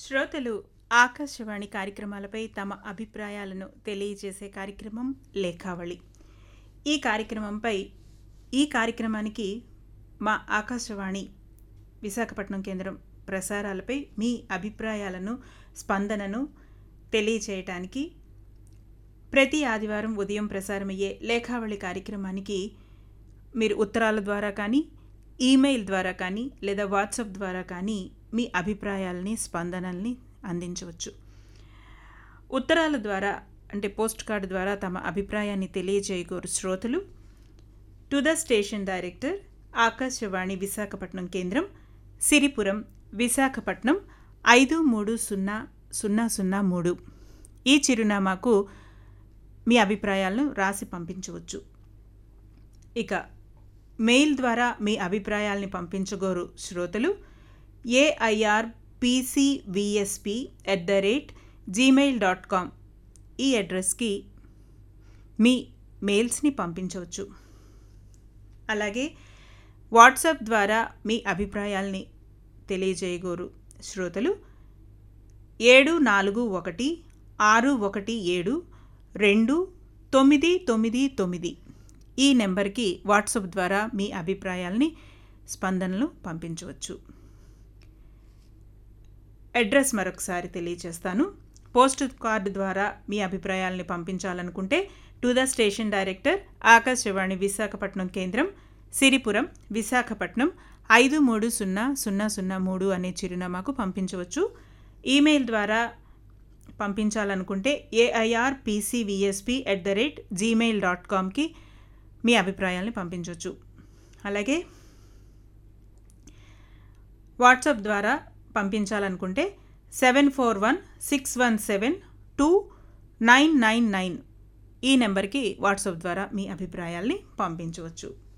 శ్రోతలు ఆకాశవాణి కార్యక్రమాలపై తమ అభిప్రాయాలను తెలియజేసే కార్యక్రమం లేఖావళి ఈ కార్యక్రమంపై ఈ కార్యక్రమానికి మా ఆకాశవాణి విశాఖపట్నం కేంద్రం ప్రసారాలపై మీ అభిప్రాయాలను స్పందనను తెలియచేయటానికి ప్రతి ఆదివారం ఉదయం ప్రసారమయ్యే లేఖావళి కార్యక్రమానికి మీరు ఉత్తరాల ద్వారా కానీ ఈమెయిల్ ద్వారా కానీ లేదా వాట్సాప్ ద్వారా కానీ మీ అభిప్రాయాలని స్పందనల్ని అందించవచ్చు ఉత్తరాల ద్వారా అంటే పోస్ట్ కార్డు ద్వారా తమ అభిప్రాయాన్ని తెలియజేయగోరు శ్రోతలు to the station director Akashvani Visakhapatnam కేంద్రం సిరిపురం విశాఖపట్నం ఐదు మూడు సున్నా సున్నా సున్నా మూడు ఈ చిరునామాకు మీ అభిప్రాయాలను రాసి పంపించవచ్చు ఇక మెయిల్ ద్వారా మీ అభిప్రాయాల్ని పంపించగోరు శ్రోతలు AIR PCVSP at the rate Gmail dot com ఈ అడ్రస్కి మీ మెయిల్స్ని పంపించవచ్చు అలాగే వాట్సాప్ ద్వారా మీ అభిప్రాయాల్ని తెలియజేయగోరు శ్రోతలు ఏడు నాలుగు ఒకటి ఆరు ఒకటి ఏడు రెండు తొమ్మిది తొమ్మిది తొమ్మిది ఈ నెంబర్కి వాట్సాప్ ద్వారా మీ అభిప్రాయాల్ని స్పందనలు పంపించవచ్చు అడ్రస్ మరొకసారి తెలియజేస్తాను పోస్ట్ కార్డు ద్వారా మీ అభిప్రాయాల్ని పంపించాలనుకుంటే to the station director Akashvani Visakhapatnam కేంద్రం సిరిపురం విశాఖపట్నం ఐదు మూడు సున్నా సున్నా సున్నా మూడు అనే చిరునామాకు పంపించవచ్చు ఈమెయిల్ ద్వారా పంపించాలనుకుంటే AIR PCVSP at the rate Gmail dot కామ్కి మీ అభిప్రాయాల్ని పంపించవచ్చు అలాగే వాట్సాప్ ద్వారా పంపించాలనుకుంటే seven four one six one seven two nine nine nine ఈ నెంబర్కి వాట్సాప్ ద్వారా మీ అభిప్రాయాల్ని పంపించవచ్చు